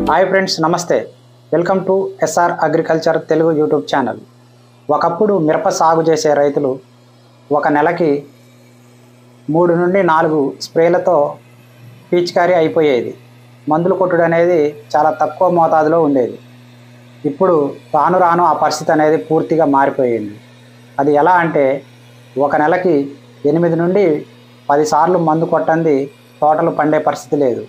Hi friends నమస్తే welcome to SR agriculture Telugu YouTube channel ఒకప్పుడు మిరప సాగు చేసే రైతులు ఒక నెలకి మూడు నుండి నాలుగు స్ప్రేలతో పీచికారీ అయిపోయేది మందులు కొట్టుడు అనేది చాలా తక్కువ మోతాదులో ఉండేది ఇప్పుడు రాను రాను ఆ పరిస్థితి అనేది పూర్తిగా మారిపోయింది అది ఎలా అంటే ఒక నెలకి ఎనిమిది నుండి పది సార్లు మందు కొట్టంది తోటలు పండే పరిస్థితి లేదు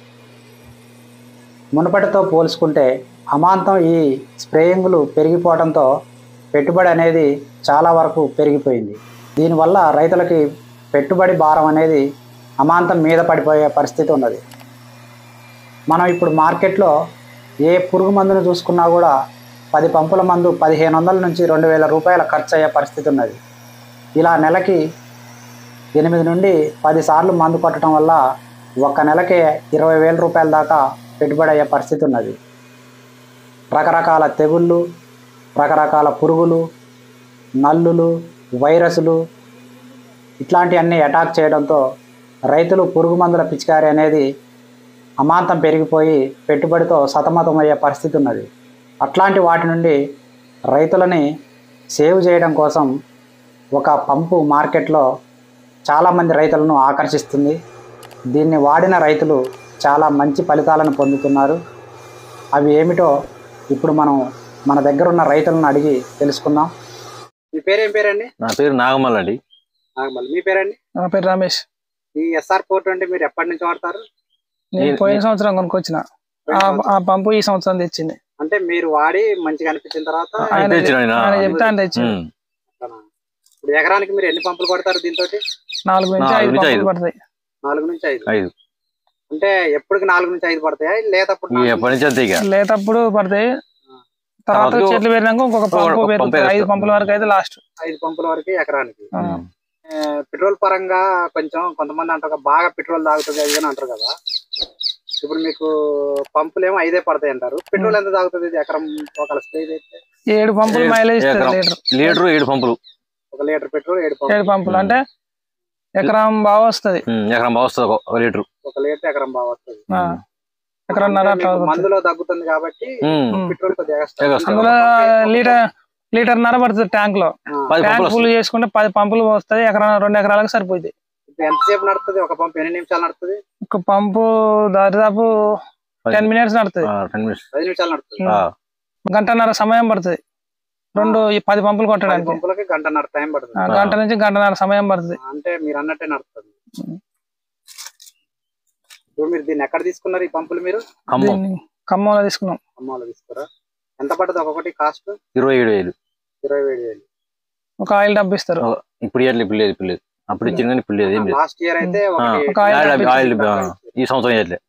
మునుపటితో పోల్చుకుంటే అమాంతం ఈ స్ప్రేయింగ్లు పెరిగిపోవడంతో పెట్టుబడి అనేది చాలా వరకు పెరిగిపోయింది దీనివల్ల రైతులకి పెట్టుబడి భారం అనేది అమాంతం మీద పడిపోయే పరిస్థితి ఉన్నది మనం ఇప్పుడు మార్కెట్లో ఏ పురుగు మందును చూసుకున్నా కూడా పది పంపుల మందు పదిహేను వందల నుంచి రెండు వేల రూపాయల ఖర్చు అయ్యే పరిస్థితి ఉన్నది ఇలా నెలకి ఎనిమిది నుండి పది సార్లు మందు కొట్టడం వల్ల ఒక్క నెలకే ఇరవై వేల రూపాయల దాకా పెట్టుబడి అయ్యే పరిస్థితి ఉన్నది రకరకాల తెగుళ్ళు రకరకాల పురుగులు నల్లులు వైరస్లు ఇట్లాంటివన్నీ అటాక్ చేయడంతో రైతులు పురుగు మందుల పిచికారి అనేది అమాంతం పెరిగిపోయి పెట్టుబడితో సతమతమయ్యే పరిస్థితి ఉన్నది అట్లాంటి వాటి నుండి రైతులని సేవ్ చేయడం కోసం ఒక పంపు మార్కెట్లో చాలామంది రైతులను ఆకర్షిస్తుంది దీన్ని వాడిన రైతులు చాలా మంచి ఫలితాలను పొందుతున్నారు అవి ఏమిటో ఇప్పుడు మనం మన దగ్గర ఉన్న రైతులను అడిగి తెలుసుకుందాం మీ పేరేం పేరండి నా పేరు నాగమల్ అండి నాగమల్లి మీ పేరండి నా పేరు రమేష్ ఈ ఎస్ఆర్ ఫోర్ ట్వంటీ మీరు ఎప్పటి నుంచి వాడతారు నేను నేను- పోయిన సంవత్సరం కొనుక్కొచ్చిన ఆ- ఆ పంపు ఈ సంవత్సరం తెచ్చింది అంటే మీరు వాడి మంచిగా అనిపించిన తర్వాత ఆయన తెచ్చిన ఆయన. ఆయన చెప్తే ఆయన తెచ్చింది ఉమ్. ఇప్పుడు ఎకరానికి మీరు ఎన్ని పంపులు కొడతారు దీంతో నాలుగు నుంచి నాలుగు ఐదు నుంచి పంపులు ఐదు. పడతాయి నాలుగు నుంచి ఐదు ఐదు అంటే ఎప్పటికి నాలుగు నుంచి ఐదు పడతాయా లేదప్పుడు ఈ నాలుగు ఎప్పటి నుంచి అంతే ఇక లేటప్పుడు పడతాయి తర్వాత తర్వాత చెట్లు పెరినాక ఇంకొక ఒక- పంపు ఒక పంపు పెరుగుతుంది ఐదు వేస్తాం. పంపుల వరకు అయితే లాస్ట్ ఐదు పంపుల వరకు ఎకరానికి ఆ. ఉమ్. ఆ, పెట్రోల్ పరంగా కొంచెం కొంతమంది అంటారు కదా, బాగా పెట్రోల్ తాగుతుంది అది ఇది అని అంటారు కదా ఇప్పుడు మీకు పంపులు ఏమో ఐదే పడతాయి అంటారు పెట్రోల్ ఎంత తాగుతుంది ఇది ఎకరం ఒక స్ప్రే అయితే ఏడు పంపులు ఏడు- మైలేజ్ ఇస్తుంది ఎకరం. లీటర్ లీటరు ఏడు పంపులు ఒక లీటర్ పెట్రోల్ ఏడు ఏడు పంపులు పంపులు ఉమ్. అంటే ఎకరం బాగా వస్తుంది ఉమ్, ఎకరం బాగా వస్తుంది ఒక- ఒక లీటరు ఒక లీటర్ ఎకరం బాగా వస్తుంది ఆ, ఎకరన్నర అంటే అట్లా మీకు అవుతుంది. మందులో తగ్గుతుంది కాబట్టి ఉమ్. ఉమ్. పెట్రోల్ కొద్దిగా extra. ఎగస్ట్రా. అందులో లీటర్ లీటర్ నర పడుతుంది ట్యాంక్ లో ఆ, పది ట్యాంక్ పంపులు ఫుల్ వస్తాయి. చేసుకుంటే పది పంపులు వస్తాయి ఎకరం రెండు ఎకరాలకు సరిపోయింది ఇప్పుడు ఎంతసేపు నడుస్తుంది ఒక పంపు ఎన్ని నిమిషాలు నడుస్తుంది ఒక పంపు దాదాపు టెన్ మినిట్స్ నడుతుంది ఆ, ten minutes. పది నిమిషాలు నడుస్తుంది ఆ, గంటన్నర సమయం పడుతుంది రెండు ఈ పది పంపులు పది కొట్టడానికి పంపులకి గంటన్నర టైం ఆ, పడుతుంది గంట నుంచి గంటన్నర సమయం పడుతుంది అంటే మీరు అన్నట్టే నడుస్తుంది ఇప్పుడు మీరు దీన్ని ఎక్కడ తీసుకున్నారు ఈ పంపులు మీరు ఖమ్మం దీన్ని ఖమ్మంలో తీసుకున్నాం అమ్మాలో తీసుకురా ఎంత పడుతుంది ఒక్కొక్కటి కాస్ట్ ఇరవై ఏడు వేలు ఇరవై ఏడు వేలు ఒక ఆయిల్ డబ్బు ఇస్తారు ఓ, ఇప్పుడు ఇయ్యట్లేదు ఇప్పుడు లేదు ఇప్పుడు లేదు అప్పుడు ఇచ్చింది కానీ ఇప్పుడు లేదు ఏం లేదు లాస్ట్ ఇయర్ అయితే ఒకటి ఒక ఆయిల్ ఆయిల్ డబ్బు ఆయిల్ ఇచ్చింది. ఆ, ఈ సంవత్సరం ఇయ్యట్లేదు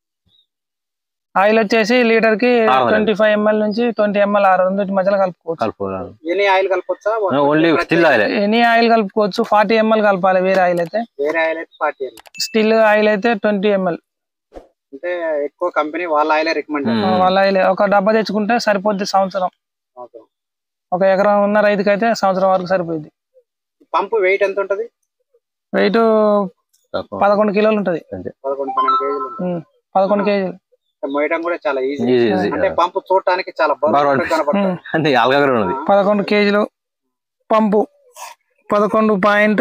ఆయిల్ వచ్చేసి లీటర్ కి ఆరు వందలు. ట్వంటీ ఫైవ్ ఎంఎల్ నుంచి ట్వంటీ ఎంఎల్ ఆరు రెండింటి మధ్యలో కలుపుకోవచ్చు కలుపుకోవాలి ఎన్ని ఆయిల్ కలపొచ్చా ఒక- ఓన్లీ ప్రతి- స్టిల్ ఆయిల్ ఎనీ ఆయిల్ కలుపుకోవచ్చు ఫార్టీ ఎంఎల్ కలపాలి వేరే ఆయిల్ అయితే వేరే ఆయిల్ అయితే ఫార్టీ ఎంఎల్ స్టిల్ ఆయిల్ అయితే ట్వంటీ ఎంఎల్ అంటే ఎక్కువ కంపెనీ వాళ్ళ ఆయిలే రికమెండ్ Hmm. వాళ్ళ ఆయిల్ ఒక డబ్బా తెచ్చుకుంటే సరిపోద్ది సంవత్సరం ఒక ఎకరం ఉన్న రైతుకి అయితే సంవత్సరం వరకు సరిపోద్ది పంపు వెయిట్ ఎంత ఉంటది వెయిట్ పదకొండు కిలోలు ఉంటది పదకొండు పన్నెండు కేజీలు ఉంటుంది పదకొండు కేజీలు మోయడం కూడా చాలా ఈజీ ఈజీ ఈజీ అంటే పంపు చూడటానికి చాలా బాగా బరువు ఉంటుంది. కనపడుతుంది ఉమ్. అంటే ఆల్గా ఉన్నది పదకొండు కేజీలు పంపు పదకొండు పాయింట్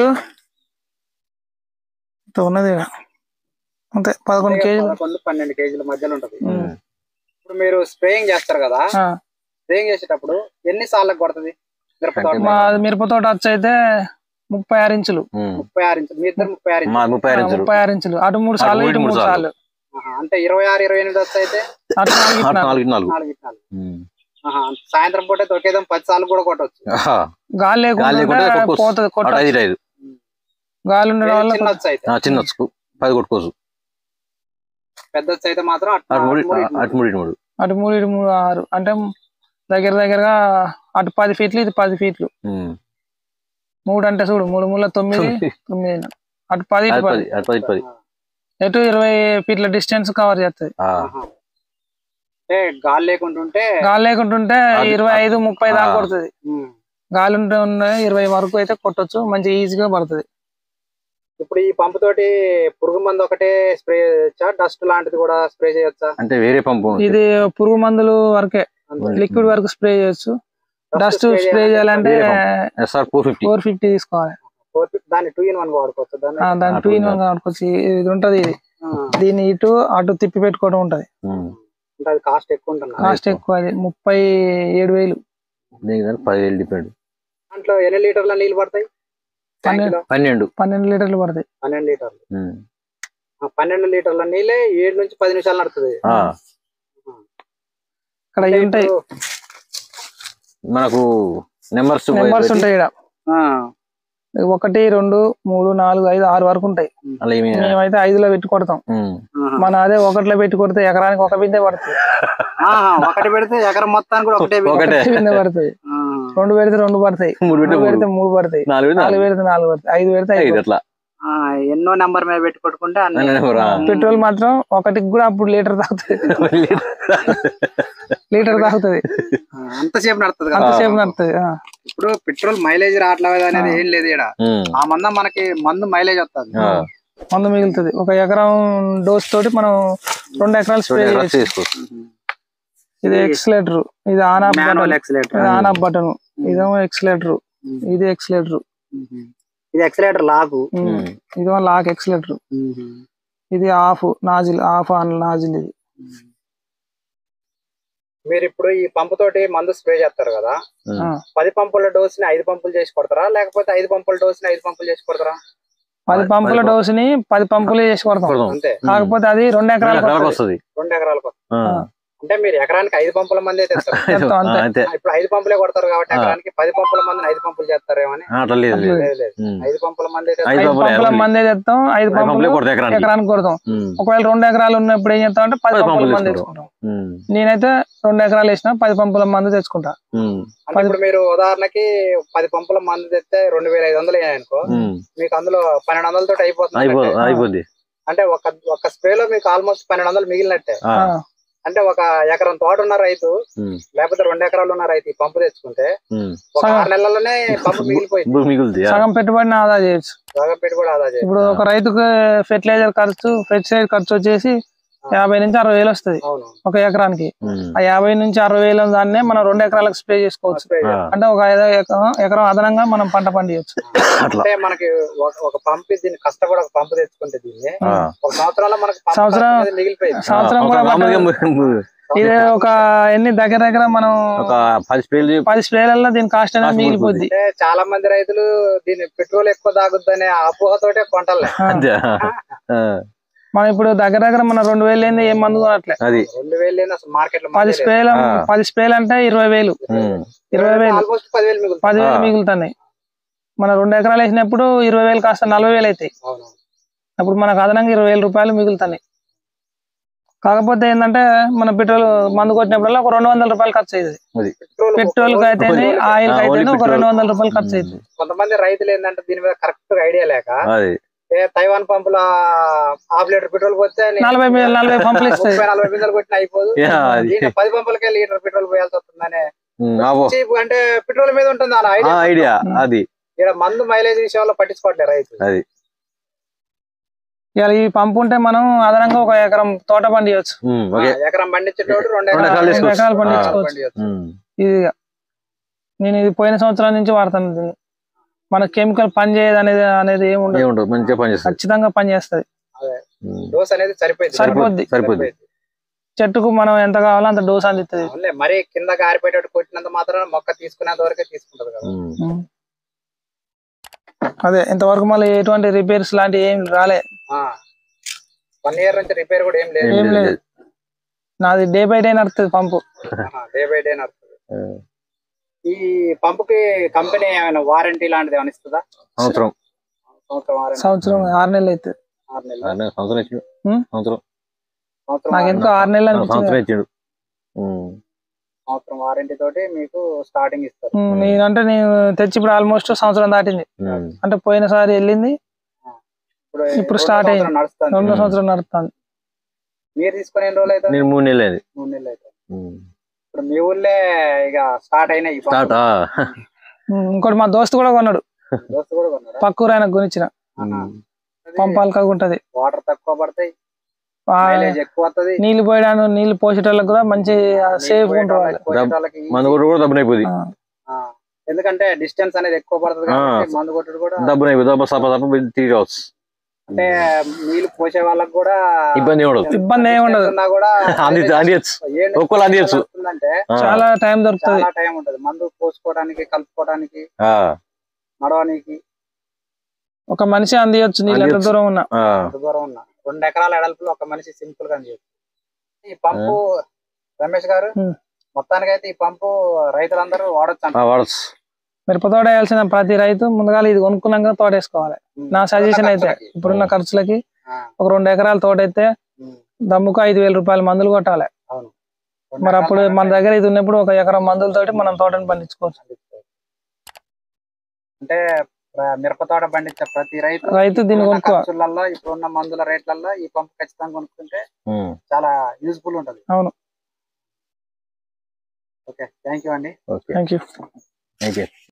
ఉన్నది ఈడ. అంతే పదకొండు కేజీలు పదకొండు పన్నెండు కేజీల మధ్యలో ఉంటది ఉమ్. ఇప్పుడు మీరు స్ప్రేయింగ్ చేస్తారు కదా ఆ, స్ప్రేయింగ్ చేసేటప్పుడు ఎన్ని సార్లకు కొడుతుంది మిరప తోట మా మిరప తోట వచ్చి అయితే ముప్పై ఆరు ఇంచులు ఉమ్. ముప్పై ఆరు ఇంచులు మీ ఇద్దరు ముప్పై ఆరు మా ఇంచులు ముప్పై ఆరు ఇంచులు ముప్పై ఆరు ఇంచులు అటు మూడు అటు సార్లు మూడు ఇటు మూడు మూడు సార్లు. సార్లు ఆహా, అంటే ఇరవై ఆరు ఇరవై ఎనిమిది వస్తే అయితే అటు నాలుగు ఇటు అటు నాలుగు. నాలుగు నాలుగు నాలుగు ఇత్తనాలు ఉమ్. ఆహా, సాయంత్రం పూట తొక్కేదాం పది సార్లు కూడా కొట్టవచ్చు ఆహా. గాలి గాలి లేకుండా లేకుండా కొట్టుకోవచ్చు. పోతుంది కొట్ట అటు ఐదు ఐదు గాలి ఉండడం వల్ల చిన్న వచ్చి అయితే ఆ, చిన్న వచ్చుకు పది కొట్టుకోవచ్చు పెద్ద వచ్చి అయితే మాత్రం అటు అటు మూడు అటు మూడు, ఇటు అటు మూడు ఇటు మూడు అటు మూడు ఇటు మూడు ఆరు అంటే దగ్గర దగ్గరగా అటు పది ఫీట్లు ఇది పది ఫీట్లు ఉమ్. మూడు అంటే చూడు మూడు మూల తొమ్మిది తొమ్మిది అటు పది ఇటు అటు పది పది అటు పది ఇటు పది ఎటు ఇరవై ఫీట్ల డిస్టెన్స్ కవర్ చేస్తుంది ఆ. ఆహా. అంటే గాలి లేకుండా ఉంటే గాలి లేకుంటుంటే అది- ఇరవై ఐదు ముప్పై దాకా ఆ. కొడుతుంది ఉమ్, గాలి ఉంటే ఉన్న ఇరవై వరకు అయితే కొట్టొచ్చు మంచి ఈజీగా పడుతుంది ఇప్పుడు ఈ పంపు తోటి పురుగు మందు ఒకటే స్ప్రే చేయొచ్చా డస్ట్ లాంటిది కూడా స్ప్రే చేయొచ్చా అంటే వేరే పంపు ఉంది. ఇది పురుగు మందులు వరకే లిక్విడ్ వరకు స్ప్రే చేయొచ్చు డస్ట్ స్ప్రే చేయాలంటే వేరే SR four fifty four fifty తీసుకోవాలి దాన్ని టూ ఇన్ వన్ వాడుకోవచ్చు దాన్ని ఆ, దాని అటు టూ ఇన్ వన్ ఉందా? కానుకొచ్చి ఇది ఉంటది ఇది ఆ, దీన్ని ఇటు అటు తిప్పి పెట్టుకోవడం ఉంటది అంటే అది కాస్ట్ ఎక్కువ ఉంటుంది కాస్ట్ ఎక్కువ అది ముప్పై ఏడు వేలు దీనికి దానికి పదివేలు డిపెండ్ దాంట్లో ఎన్ని లీటర్ల నీళ్ళు పడతాయి ట్యాంకులో పన్నెండు పన్నెండు లీటర్లు పడతాయి పన్నెండు లీటర్లు ఉమ్. ఆ పన్నెండు లీటర్ల నీళ్ళే ఏడు నుంచి పది నిమిషాలు నడుతుంది ఆ, ఇక్కడ ఇవి ఉంటాయి మనకు నెంబర్స్ నెంబర్స్ ఉంటాయి ఇక్కడ ఒకటి రెండు మూడు నాలుగు ఐదు ఆరు వరకు ఉంటాయి అలా ఏమి మేమైతే ఐదులో పెట్టి కొడతాం ఉమ్. మన అదే ఒకటిలో పెట్టి కొడితే ఎకరానికి ఒక బిందె పడుతుంది ఒకటి పెడితే ఎకరం మొత్తానికి కూడా ఒకటే బియ్యం. ఒకటే బిందె పడుతుంది ఆ, రెండు పెడితే రెండు పడతాయి మూడు పెడితే మూడు మూడు పెడితే మూడు పడతాయి నాలుగు పెడితే నాలుగు నాలుగు పెడితే నాలుగు పడతాయి ఐదు పెడితే ఐదు ఐదు అట్లా ఆ, ఎన్నో నెంబర్ మీద పెట్టి కొట్టుకుంటే అన్ని అన్ని నెంబర్, ఆ. పెట్రోల్ మాత్రం ఒకటికి కూడా అప్పుడు లీటర్ తాగుతుంది లీటర్ తాగుతుంది ఆ, అంతసేపు నడుతుంది కదా అంతసేపు నడుతుంది ఆ. ఇప్పుడు పెట్రోల్ మైలేజ్ రావట్లేదు అనేది ఏం లేదు ఇక్కడ ఉమ్. ఆ మందం మనకి మందు మైలేజ్ వస్తుంది ఆ. మందు మిగులుతుంది ఒక ఎకరం డోస్ తోటి మనం రెండు ఎకరాలు స్ప్రే చూడండి, చేయొచ్చు రఫ్ చేసుకో ఇది ఎక్స్లేటర్ ఇది on off manual button accelerator ఇది ఆన్ ఆఫ్ బటన్ ఇదేమో ఎక్స్లేటర్ ఇది ఎక్స్లేటర్ ఇది ఎక్సలేటర్ లాగు ఉమ్. ఇదేమో లాక్ ఎక్స్లేటర్ ఇది off nozzle off on nozzle ఇది మీరు ఇప్పుడు ఈ పంపు తోటి మందు స్ప్రే చేస్తారు కదా ఉమ్. ఆ. పది పంపుల డోస్ ని ఐదు పంపులు చేసి కొడతారా లేకపోతే ఐదు పంపుల డోస్ ని ఐదు పంపులు చేసి కొడతారా పది పది పంపుల పం- డోస్ ని పది పంపులు చేసి కొడతాం కొడదాం. అంతే కాకపోతే అది రెండు ఎకరాలకు ఎకరాలకు వస్తది. వస్తుంది రెండు ఎకరాలకు ఆ. అంటే మీరు ఎకరానికి ఐదు పంపుల మంది తెస్తారు చెప్తాం అంతే. ఆ, అంతే ఇప్పుడు ఐదు పంపులే కొడతారు కాబట్టి ఆ. ఎకరానికి పది పంపుల మందిని ఐదు పంపులు చేస్తారేమని ఆ, అట్లా లేదు లేదు. లేదు లేదు ఉమ్. ఐదు పంపుల మంది ఐదు ఐదు పంపులే పంపుల ఓన్లీ. మందే తెస్తాం ఐదు ఐదు పంపులే పంపులు కొడతాయి ఎకరానికి ఎకరానికి కొడతాం ఉమ్. ఒకవేళ రెండు ఎకరాలు ఉన్నప్పుడు ఏం చేస్తాం అంటే పది పది పంపుల పంపులు మంది తెచ్చుకుంటాం. తెచ్చుకుంటాం ఉమ్. నేనైతే రెండు ఎకరాలు వేసిన పది పంపుల మంది తెచ్చుకుంటా ఉమ్. అంటే ఇప్పుడు మీరు ఉదాహరణకి పది పంపుల మంది తెస్తే రెండు వేల ఐదు వందలు అనుకో ఉమ్. మీకు అందులో పన్నెండు వందలతో అయిపోతుంది అయిపో అంటే. అయిపోద్ది అంటే ఒక ఒక స్ప్రే లో మీకు ఆల్మోస్ట్ పన్నెండు వందలు మిగిలినట్టే ఆ. ఆ, అంటే ఒక ఎకరం తోట ఉన్న రైతు ఉమ్. లేకపోతే రెండు ఎకరాలు ఉన్న రైతు ఈ పంపు తెచ్చుకుంటే ఉమ్. ఒక సగం. ఆరు నెలల్లోనే పంపు మిగిలిపోయింది భూమి మిగులుద్ది ఆ. సగం పెట్టుబడిని ఆదా చేయొచ్చు బాగా పెట్టుబడి ఆదా చేయాలి ఇప్పుడు ఒక రైతుకు ఫెర్టిలైజర్ ఖర్చు ఫెర్టిలైజర్ ఖర్చు వచ్చేసి యాభై నుంచి అరవై వేలు వస్తుంది అవును ఒక ఎకరానికి ఉమ్. ఆ యాభై నుంచి అరవై వేల దాన్నే మనం రెండు ఎకరాలకు స్ప్రే చేసుకోవచ్చు స్ప్రే ఆ. చేయాలి. అంటే ఒక ఐదు ఎకరం ఎకరం అదనంగా మనం పంట పండియచ్చు అట్లా అంటే మనకి ఒక- ఒక పంపు దీన్ని కష్టపడి ఒక పంపు తెచ్చుకుంటే దీన్ని ఆ. ఒక సంవత్సరంలో మనకి పంపు సంవత్సరం- ఖర్చు అనేది మిగిలిపోయింది సంవత్సరం ఆ, కూడా ఒక మామూలుగా ము- ము- ఇది ఒక ఎన్ని దగ్గర దగ్గర మనం ఒక పది స్ప్రేలు చేసి పది స్ప్రేలలో దీని కాస్ట్ అనేది కాస్ట్ మిగిలిపోద్ది అంటే చాలా మంది రైతులు దీన్ని పెట్రోల్ ఎక్కువ తాగుద్దనే అపోహతోటే కొంటలే ఆ. అంతే ఆ. మనం ఇప్పుడు దగ్గర దగ్గర మన రెండు వేలు ఏంది ఏం మందు కొనట్లే అది రెండు వేలు లేని అసలు మార్కెట్ లో పది స్ప్రేలు ఆ. పది స్ప్రేలు అంటే ఇరవై వేలు ఉమ్. ఇరవై వేలు ఆల్మోస్ట్ పదివేలు మిగులుతుంది పదివేలు ఆ. మిగులుతున్నాయి మన రెండు ఎకరాలు వేసినప్పుడు ఇరవై వేలు కాస్త నలభై వేలు అవుతాయి అవును అప్పుడు మనకు అదనంగా ఇరవై వేల రూపాయలు మిగులుతున్నాయి కాకపోతే ఏంటంటే మన పెట్రోల్ మందు కొట్టినప్పుడల్లా ఒక రెండు వందల రూపాయలు ఖర్చు అవుతుంది అది పెట్రోల్ పెట్రోల్ కి అయితే ఆయిల్ కి ఆ, అయితే ఓన్లీ ఒక పెట్రోల్. రెండు వందల రూపాయలు ఖర్చు అవుతుంది కొంతమంది రైతులు ఏంటంటే దీని మీద కరెక్ట్ గా ఐడియా లేక అది ఏ తైవాన్ పంపుల హాఫ్ లీటర్ పెట్రోల్ పోతే నీ నలభై మీ- నలభై పంపులు ఇస్తాయి ముప్పై నలభై బిందెలు కొట్టిన అయిపోదు యా, అది. దీంట్లో పది పంపులకే లీటర్ పెట్రోల్ పోయాల్సి వస్తుందనే ఉమ్. ఆవో. చీప్ అంటే పెట్రోల్ మీద ఉంటుంది అలా ఆ ఐడియా ఐడియా అది ఇక్కడ మందు మైలేజ్ విషయంలో పట్టించుకోవట్లేదు రైతు అది ఇవాళ ఈ పంపు ఉంటే మనం అదనంగా ఒక ఎకరం తోట పండియచ్చు ఉమ్. ఓకే ఆ, ఎకరం పండించేటోడు రెండు రెండు ఎకరాలు ఎకరాలు రెండు తీసుకోవచ్చు. ఎకరాలు ఆ. పండించుకోవచ్చు పండించవచ్చు. ఉమ్. ఇది నేను ఇది పోయిన సంవత్సరం నుంచి వాడుతాను దీన్ని మన కెమికల్ పని చేయదు అనేది అనేది ఏమి ఉండదు ఏముండదు మంచిగా పని చేస్తుంది ఖచ్చితంగా పని చేస్తుంది ఉమ్. డోస్ అనేది సరిపోయింది సరిపోద్ది. సరిపోద్ది చెట్టుకు మనం ఎంత కావాలో అంత డోస్ అందిస్తుంది అవునులే మరి కింద గారిపోయేటట్టు కొట్టినంత మాత్రం మొక్క తీసుకునేంత వరకే తీసుకుంటది కదా ఉమ్. అదే ఇంతవరకు మళ్ళీ ఎటువంటి రిపేర్స్ లాంటివి ఏం రాలే వన్ ఇయర్ నుంచి రిపేర్ కూడా ఏం లేదు ఏం ఏం లేదు నాది డే బై డే నడుస్తుంది పంపు డే బై డే నడుస్తుంది ఆ. ఈ పంపుకి కంపెనీ ఏమైనా వారంటీ లాంటిది ఏమైనా ఇస్తుందా సంవత్సరం సంవత్సరం వారంటీ సంవత్సరం ఆరు నెలలు అవుతుంది ఆరు నెలలు ఆ, సంవత్సరం ఇచ్చిండు ఉమ్. సంవత్సరం సంవత్సరం నాకు వారంటీ- ఎందుకో ఆరు నెలలు అనిపించింది సంవత్సరం ఇచ్చిండు ఉమ్. సంవత్సరం వారంటీ తోటి మీకు స్టార్టింగ్ ఇస్తారు ఉమ్, నేనంటే నేను తెచ్చి ఇప్పుడు ఆల్మోస్ట్ సంవత్సరం దాటింది ఉమ్. అంటే పోయినసారి వెళ్ళింది ఇప్పుడు ఇప్పుడు రెండో start అయింది. సంవత్సరం నడుస్తుంది రెండో ఉమ్. సంవత్సరం నడుస్తుంది మీరు తీసుకుని ఎన్ని రోజులు అవుతుంది నేను మూడు నెలలు అయింది మూడు నెలలు అవుతుంది ఉమ్. ఇప్పుడు మీ ఊర్లే ఇక స్టార్ట్ అయినాయి ఈ పంపులు. స్టార్ట్ ఆ. ఉమ్, ఇంకోటి మా దోస్తు కూడా కొన్నాడు దోస్తు కూడా కొన్నాడా పక్కూరు ఆయనకు కొనిచ్చిన ఆహా. ఉమ్. పంపాలకాగా ఉంటది వాటర్ తక్కువ పడతాయి ఆ మైలేజ్ ఎక్కువ వస్తది నీళ్లు పోయడానికి నీళ్లు పోసేటోళ్ళకి కూడా మంచి సేఫ్ ఉంటారు వాళ్ళు. పోయేటోళ్ళకి మందు కొట్టు కూడా దబ్బున అయిపోయింది ఆ, ఆ, ఎందుకంటే డిస్టెన్స్ అనేది ఎక్కువ పడుతుంది ఆ. కాబట్టి మందు కొట్టుడు కూడా దబ్బున అయిపోయింది దబ్బ సప సప తిరిగి రావచ్చు అంటే నీళ్లు పోసే వాళ్ళకి కూడా ఇబ్బంది ఏమి ఉండదు ఇబ్బంది ఏమి ఉండదు. distance ఉన్నా కూడా అంది అందియచ్చు ఏంటి ఒక్కళ్ళు అందియచ్చు వస్తుందంటే ఆ, చాలా టైం దొరుకుతుంది చాలా టైం ఉంటది మందు పోసుకోవడానికి కలుపుకోవడానికి ఆ, నడవడానికి ఒక మనిషి అందియొచ్చు నీళ్ళు ఎంత అందియొచ్చు. దూరం ఉన్నా ఆ, ఎంత దూరం ఉన్నా రెండు ఎకరాల ఎడల్పులో ఒక మనిషి సింపుల్ గా చేయొచ్చు ఈ పంపు రమేష్ గారు Hmm. మొత్తానికి అయితే ఈ పంపు రైతులందరూ వాడొచ్చు ఆ, వాడచ్చు మిరప తోట వేయాల్సిన ప్రతి రైతు ముందుగా ఇది కొనుక్కున్నాక తోట వేసుకోవాలి నా సజెషన్ అయితే ఇప్పుడున్న ఖర్చులకి ఒక రెండు ఎకరాల తోట అయితే దమ్ముకు ఐదు వేల రూపాయల మందులు కొట్టాలి మరి అప్పుడు మన దగ్గర ఇది ఉన్నప్పుడు ఒక ఎకరం మందులతోటి మనం తోటని పండించుకోవచ్చు అంటే ఆ, మిరప తోట పండించే ప్రతి రైతు రైతు దీన్ని ఇప్పుడున్న కొనుక్కో ఖర్చులలో ఇప్పుడున్న మందుల రేట్లలో ఈ పంపు ఖచ్చితంగా కొనుక్కుంటే ఉమ్, చాలా యూజ్ఫుల్ ఉంటది అవును ఓకే థ్యాంక్ యూ అండి okay thank you thank you